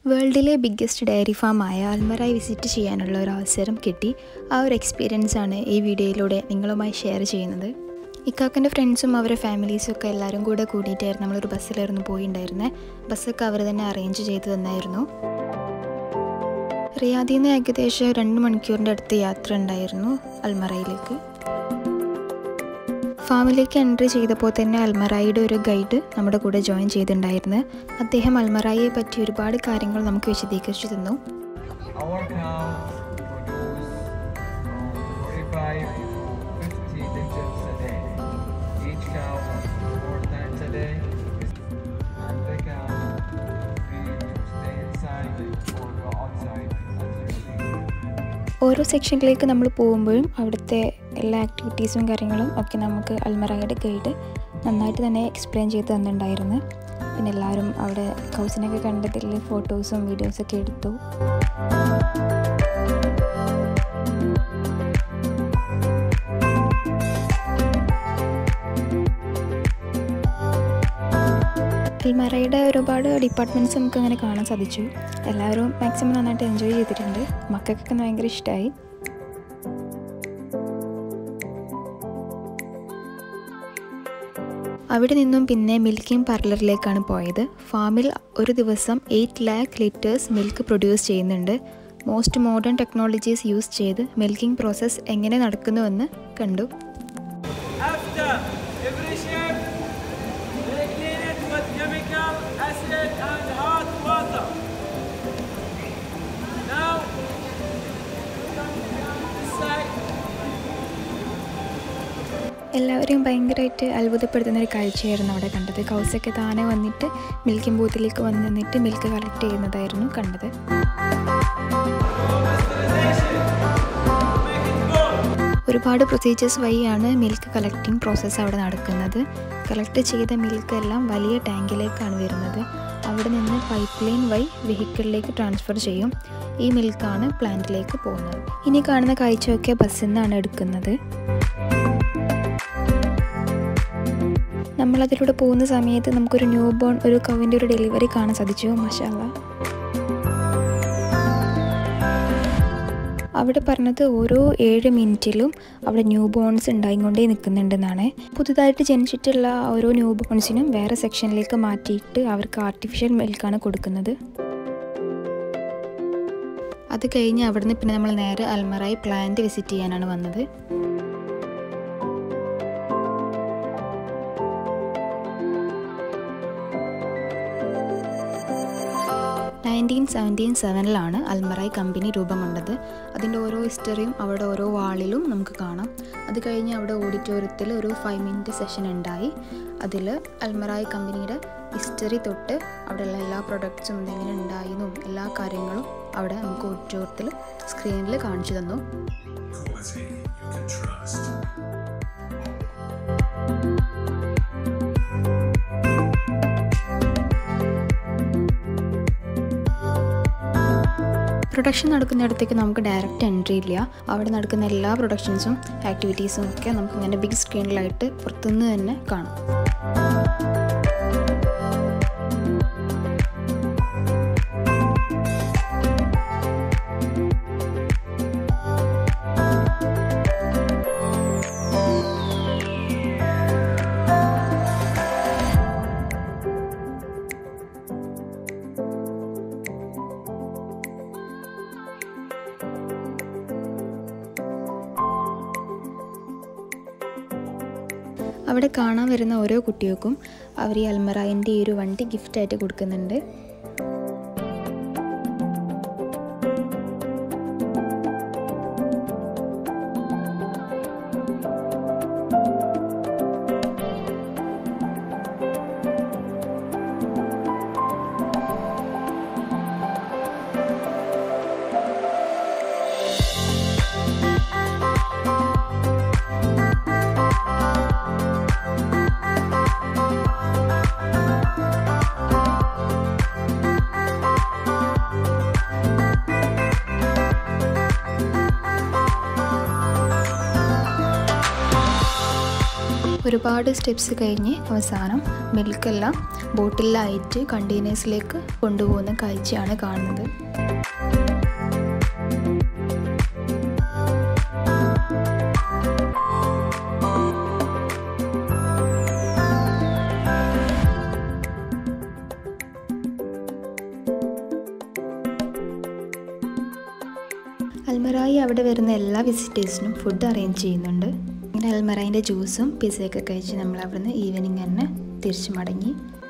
വേൾഡിലെ biggest dairy ഫാമായ Almarai visit ചെയ്യാനുള്ള ഒരു അവസരം കിട്ടി ആ ഒരു എക്സ്പീരിയൻസ് ആണ് ഈ വീഡിയോയിലൂടെ നിങ്ങളുമായി ഷെയർ ചെയ്യുന്നത് ഇക്കാക്കൻ്റെ ഫ്രണ്ട്സും അവരുടെ ഫാമിലീസും ഒക്കെ എല്ലാവരും കൂടെ കൂടിയിട്ടായിരുന്നു നമ്മളൊരു ബസ്സിലായിരുന്നു പോയിണ്ടായിരുന്നത് ബസ്സൊക്കെ അവർ തന്നെ അറേഞ്ച് ചെയ്ത് തന്നായിരുന്നു റിയാദിൽ നിന്ന് ഏകദേശം രണ്ട് മണിക്കൂറിൻ്റെ അടുത്ത് യാത്ര ഉണ്ടായിരുന്നു അൽമറയിലേക്ക് ഫാമിലേക്ക് എൻട്രി ചെയ്തപ്പോൾ തന്നെ അൽമറായിയുടെ ഒരു ഗൈഡ് നമ്മുടെ കൂടെ ജോയിൻ ചെയ്തിട്ടുണ്ടായിരുന്നു അദ്ദേഹം അൽമറായിയെ പറ്റി ഒരുപാട് കാര്യങ്ങൾ നമുക്ക് വിശദീകരിച്ചു തന്നു Our cow produce from 45 to 50 liters a day. Each cow runs four times a day, and the cow free to stay inside or go outside as you see. ഓരോ സെക്ഷനിലേക്ക് നമ്മൾ പോകുമ്പോഴും അവിടുത്തെ എല്ലാ ആക്ടിവിറ്റീസും കാര്യങ്ങളും ഒക്കെ നമുക്ക് അൽമറായുടെ ഗൈഡ് നന്നായിട്ട് തന്നെ എക്സ്പ്ലെയിൻ ചെയ്ത് തന്നിട്ടുണ്ടായിരുന്നു പിന്നെ എല്ലാവരും അവിടെ കൗസിനൊക്കെ കണ്ടതിൽ ഫോട്ടോസും വീഡിയോസൊക്കെ എടുത്തു അൽമറയുടെ ഒരുപാട് ഡിപ്പാർട്ട്മെൻറ്റ്സ് നമുക്ക് അങ്ങനെ കാണാൻ സാധിച്ചു എല്ലാവരും മാക്സിമം നന്നായിട്ട് എൻജോയ് ചെയ്തിട്ടുണ്ട് മക്കൾക്കൊക്കെ ഭയങ്കര ഇഷ്ടമായി അവിടെ നിന്നും പിന്നെ മിൽക്കിംഗ് പാർലറിലേക്കാണ് പോയത് ഫാമിൽ ഒരു ദിവസം eight lakh litres milk produce ചെയ്യുന്നുണ്ട് മോസ്റ്റ് മോഡേൺ ടെക്നോളജീസ് യൂസ് ചെയ്ത് മിൽക്കിംഗ് പ്രോസസ്സ് എങ്ങനെ നടക്കുന്നുവെന്ന് കണ്ടു After every shift, they clean it with chemical, acid, and hot water. Now, this side. എല്ലാവരെയും ഭയങ്കരമായിട്ട് അത്ഭുതപ്പെടുത്തുന്ന ഒരു കാഴ്ചയായിരുന്നു അവിടെ കണ്ടത് കൗസൊക്കെ താനെ വന്നിട്ട് മിൽക്കിംഗ് ബൂത്തിലേക്ക് വന്ന് നിന്നിട്ട് മിൽക്ക് കളക്ട് ചെയ്യുന്നതായിരുന്നു കണ്ടത് ഒരുപാട് പ്രൊസീജിയേഴ്സ് വഴിയാണ് മിൽക്ക് കളക്ടിങ് പ്രോസസ്സ് അവിടെ നടക്കുന്നത് കളക്ട് ചെയ്ത മിൽക്ക് എല്ലാം വലിയ ടാങ്കിലേക്കാണ് വരുന്നത് അവിടെ നിന്ന് പൈപ്പ് ലൈൻ വഴി വെഹിക്കിളിലേക്ക് ട്രാൻസ്ഫർ ചെയ്യും ഈ മിൽക്കാണ് പ്ലാന്റിലേക്ക് പോകുന്നത് ഇനി കാണുന്ന കാഴ്ചയൊക്കെ ബസ്സിൽ നിന്നാണ് എടുക്കുന്നത് നമ്മളതിലൂടെ പോകുന്ന സമയത്ത് നമുക്കൊരു ന്യൂ ബോൺ ഒരു കവിൻ്റെ ഒരു ഡെലിവറി കാണാൻ സാധിച്ചു മഷാല്ല അവിടെ പറഞ്ഞത് ഓരോ ഏഴ് മിനിറ്റിലും അവിടെ ന്യൂ ബോൺസ് ഉണ്ടായിക്കൊണ്ടേ നിൽക്കുന്നുണ്ടെന്നാണ് പുതുതായിട്ട് ജനിച്ചിട്ടുള്ള ഓരോ ന്യൂ ബോൺസിനും വേറെ സെക്ഷനിലേക്ക് മാറ്റിയിട്ട് അവർക്ക് ആർട്ടിഫിഷ്യൽ മിൽക്കാണ് കൊടുക്കുന്നത് അത് കഴിഞ്ഞ് അവിടുന്ന് പിന്നെ നമ്മൾ നേരെ അൽമറായി പ്ലാന്റ് വിസിറ്റ് ചെയ്യാനാണ് വന്നത് നയൻറ്റീൻ സെവൻറ്റീൻ സെവനിലാണ് അൽമറായി കമ്പനി രൂപം കൊണ്ടത് അതിൻ്റെ ഓരോ ഹിസ്റ്ററിയും അവിടെ ഓരോ വാളിലും നമുക്ക് കാണാം അത് കഴിഞ്ഞ് അവിടെ ഓഡിറ്റോറിയത്തിൽ ഒരു ഫൈവ് മിനിറ്റ് സെഷൻ ഉണ്ടായി അതിൽ അൽമറായി കമ്പനിയുടെ ഹിസ്റ്ററി തൊട്ട് അവിടെയുള്ള എല്ലാ പ്രൊഡക്ട്സും എന്തെങ്കിലും ഉണ്ടായെന്നും എല്ലാ കാര്യങ്ങളും അവിടെ നമുക്ക് ഓഡിറ്റോറിയത്തിൽ സ്ക്രീനിൽ കാണിച്ചു തന്നു quality you can trust. Production നടക്കുന്നിടത്തേക്ക് നമുക്ക് ഡയറക്റ്റ് എൻട്രി ഇല്ല അവിടെ നടക്കുന്ന എല്ലാ പ്രൊഡക്ഷൻസും ആക്ടിവിറ്റീസും ഒക്കെ നമുക്ക് ഇങ്ങനെ ബിഗ് സ്ക്രീനിലായിട്ട് പുറത്തുനിന്ന് തന്നെ കാണാം അവിടെ കാണാൻ വരുന്ന ഓരോ കുട്ടികൾക്കും അവർ ഈ അൽമറായിൻ്റെ ഈ ഒരു വണ്ടി ഗിഫ്റ്റായിട്ട് കൊടുക്കുന്നുണ്ട് ഒരുപാട് സ്റ്റെപ്സ് കഴിഞ്ഞ് അവസാനം മിൽക്കെല്ലാം ബോട്ടിലായിട്ട് കണ്ടെയ്നേഴ്സിലേക്ക് കൊണ്ടുപോകുന്ന കാഴ്ചയാണ് കാണുന്നത് അൽമറായി അവിടെ വരുന്ന എല്ലാ വിസിറ്റേഴ്സിനും ഫുഡ് അറേഞ്ച് ചെയ്യുന്നുണ്ട് ഇങ്ങനെ അൽമറായിൻ്റെ ജ്യൂസും പിസയൊക്കെ കഴിച്ച് നമ്മൾ അവിടുന്ന് ഈവനിങ് തന്നെ തിരിച്ചു മടങ്ങി